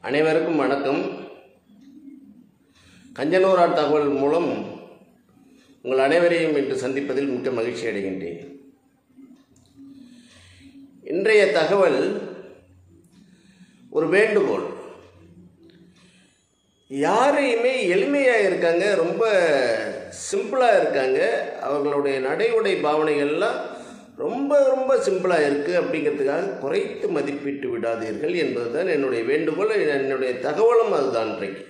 அனைவருக்கும் வணக்கம் கஞ்சனூரார் தகவல் மூலம் உங்கள் அனைவரையும் இன்று சந்திப்பதில் மிக்க மகிழ்ச்சி அடைகின்றேன் இன்றைய தகவல் ஒரு வேண்டுகோள் யாரையுமே எளிமையாக இருக்காங்க ரொம்ப சிம்பிளாக இருக்காங்க அவர்களுடைய நடை உடை பாவனைகள்லாம் ரொம்ப ரொம்ப சிம்பிளாக இருக்குது அப்படிங்கிறதுக்காக குறைத்து மதிப்பிட்டு விடாதீர்கள் என்பதுதான் என்னுடைய வேண்டுகோள் என்னுடைய தகவலும் அதுதான் இன்றைக்கு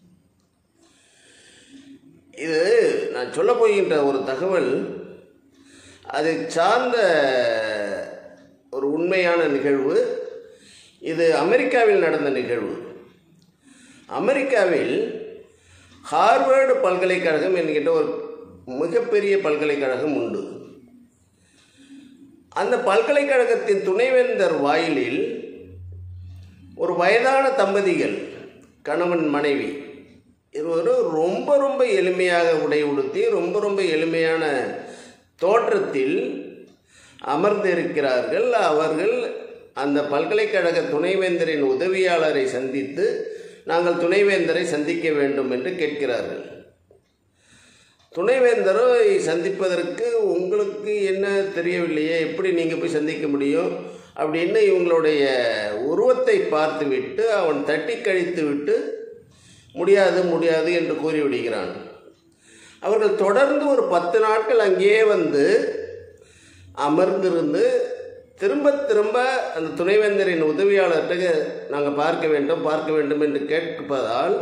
இது நான் சொல்ல போகின்ற ஒரு தகவல் அதை சார்ந்த ஒரு உண்மையான நிகழ்வு இது அமெரிக்காவில் நடந்த நிகழ்வு அமெரிக்காவில் ஹார்வர்டு பல்கலைக்கழகம் என்கின்ற ஒரு மிகப்பெரிய பல்கலைக்கழகம் உண்டு அந்த பல்கலைக்கழகத்தின் துணைவேந்தர் வாயிலில் ஒரு வயதான தம்பதிகள் கணவன் மனைவி இருவரும் ரொம்ப ரொம்ப எளிமையாக உடை உடுத்தி ரொம்ப ரொம்ப எளிமையான தோற்றத்தில் அமர்ந்திருக்கிறார்கள் அவர்கள் அந்த பல்கலைக்கழக துணைவேந்தரின் உதவியாளரை சந்தித்து நாங்கள் துணைவேந்தரை சந்திக்க வேண்டும் என்று கேட்கிறார்கள் துணைவேந்தரை சந்திப்பதற்கு உங்களுக்கு என்ன தெரியவில்லையே எப்படி நீங்கள் போய் சந்திக்க முடியும் அப்படின்னு இவங்களுடைய உருவத்தை பார்த்துவிட்டு அவன் தட்டி கழித்து விட்டு முடியாது முடியாது என்று கூறிவிடுகிறான் அவர்கள் தொடர்ந்து ஒரு பத்து நாட்கள் அங்கேயே வந்து அமர்ந்திருந்து திரும்ப திரும்ப அந்த துணைவேந்தரின் உதவியாளர்கிட்ட நாங்கள் பார்க்க வேண்டும் பார்க்க வேண்டும் என்று கேட்பதால்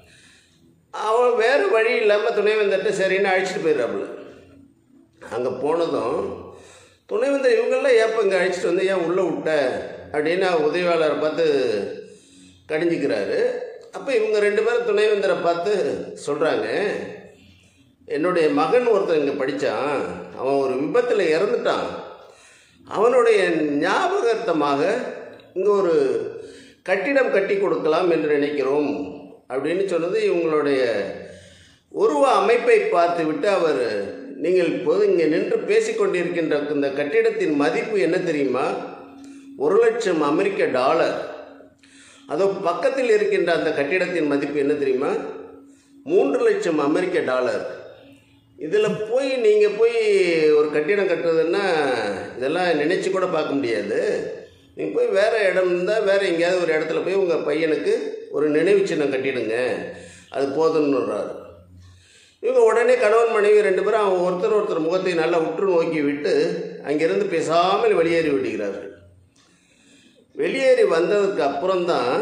அவன் வேறு வழி இல்லாமல் துணைவேந்தர்கிட்ட சரின்னு அழைச்சிட்டு போயிடுறாப்புல அங்கே போனதும் துணைவேந்தர் இவங்கெல்லாம் ஏப்போ இங்கே அழைச்சிட்டு வந்து ஏன் உள்ளே விட்ட அப்படின்னு உதவியாளரை பார்த்து கடிஞ்சிக்கிறாரு அப்போ இவங்க ரெண்டு பேரும் துணைவேந்தரை பார்த்து சொல்கிறாங்க என்னுடைய மகன் ஒருத்தன் இங்கே படித்தான் அவன் ஒரு விபத்தில் இறந்துட்டான் அவனுடைய ஞாபகார்த்தமாக இங்கே ஒரு கட்டிடம் கட்டி கொடுக்கலாம் என்று நினைக்கிறோம் அப்படின்னு சொன்னது இவங்களுடைய உருவ அமைப்பை பார்த்துவிட்டு அவர் நீங்கள் இப்போது இங்கே நின்று பேசிக்கொண்டிருக்கின்ற இந்த கட்டிடத்தின் மதிப்பு என்ன தெரியுமா ஒரு லட்சம் அமெரிக்க டாலர் அதோ பக்கத்தில் இருக்கின்ற அந்த கட்டிடத்தின் மதிப்பு என்ன தெரியுமா மூன்று லட்சம் அமெரிக்க டாலர் இதில் போய் நீங்கள் போய் ஒரு கட்டிடம் கட்டுறதுன்னா இதெல்லாம் நினச்சி கூட பார்க்க முடியாது நீங்கள் போய் வேறு இடம் இருந்தால் வேறு எங்கேயாவது ஒரு இடத்துல போய் உங்கள் பையனுக்கு ஒரு நினைவு சின்னம் கட்டிடுங்க அது போதுன்னுறாரு இவங்க உடனே கணவன் மனைவி ரெண்டு பேரும் அவங்க ஒருத்தர் ஒருத்தர் முகத்தை நல்லா உற்று நோக்கி விட்டு அங்கிருந்து பேசாமல் வெளியேறி விடுகிறார்கள் வெளியேறி வந்ததுக்கு அப்புறம்தான்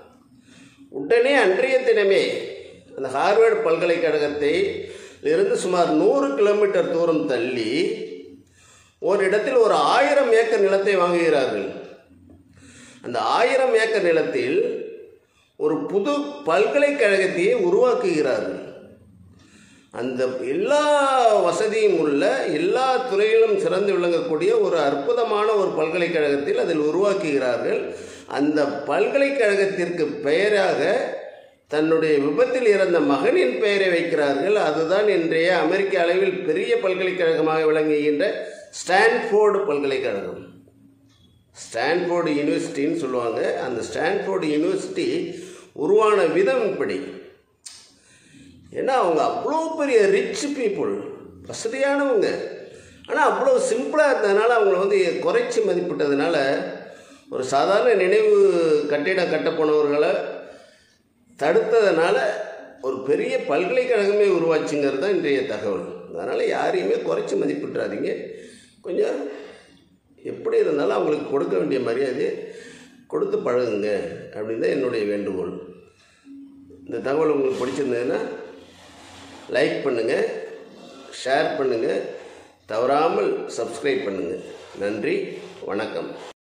உடனே அன்றைய தினமே அந்த ஹார்வர்டு பல்கலைக்கழகத்தை இருந்து சுமார் நூறு கிலோமீட்டர் தூரம் தள்ளி ஒரு இடத்தில் ஒரு ஆயிரம் ஏக்கர் நிலத்தை வாங்குகிறார்கள் அந்த ஆயிரம் ஏக்கர் நிலத்தில் ஒரு புது பல்கலைக்கழகத்தையே உருவாக்குகிறார்கள் அந்த எல்லா வசதியும் உள்ள எல்லா துறையிலும் சிறந்து விளங்கக்கூடிய ஒரு அற்புதமான ஒரு பல்கலைக்கழகத்தில் அதில் உருவாக்குகிறார்கள் அந்த பல்கலைக்கழகத்திற்கு பெயராக தன்னுடைய விபத்தில் இறந்த மகனின் பெயரை வைக்கிறார்கள் அதுதான் இன்றைய அமெரிக்க அளவில் பெரிய பல்கலைக்கழகமாக விளங்குகின்ற ஸ்டான்ஃபோர்டு பல்கலைக்கழகம் ஸ்டான்ஃபோர்டு யூனிவர்சிட்டின்னு சொல்லுவாங்க அந்த ஸ்டான்ஃபோர்டு யூனிவர்சிட்டி உருவான விதம் இப்படி ஏன்னா அவங்க அவ்வளோ பெரிய ரிச் பீப்புள் வசதியானவங்க ஆனால் அவ்வளோ சிம்பிளாக இருந்ததுனால அவங்கள வந்து குறைச்சி மதிப்பிட்டதுனால ஒரு சாதாரண நினைவு கட்டிடம் கட்டப்போனவர்களை தடுத்ததுனால ஒரு பெரிய பல்கலைக்கழகமே உருவாச்சுங்கிறது தான் இன்றைய தகவல் அதனால் யாரையுமே குறைச்சி மதிப்பிட்டுறாதீங்க கொஞ்சம் எப்படி இருந்தாலும் அவங்களுக்கு கொடுக்க வேண்டிய மரியாதையை கொடுத்து பழகுங்க அப்படின்னு தான் என்னுடைய வேண்டுகோள் இந்த தகவல் உங்களுக்கு பிடிச்சிருந்ததுன்னா லைக் பண்ணுங்கள் ஷேர் பண்ணுங்கள் தவறாமல் சப்ஸ்கிரைப் பண்ணுங்கள் நன்றி வணக்கம்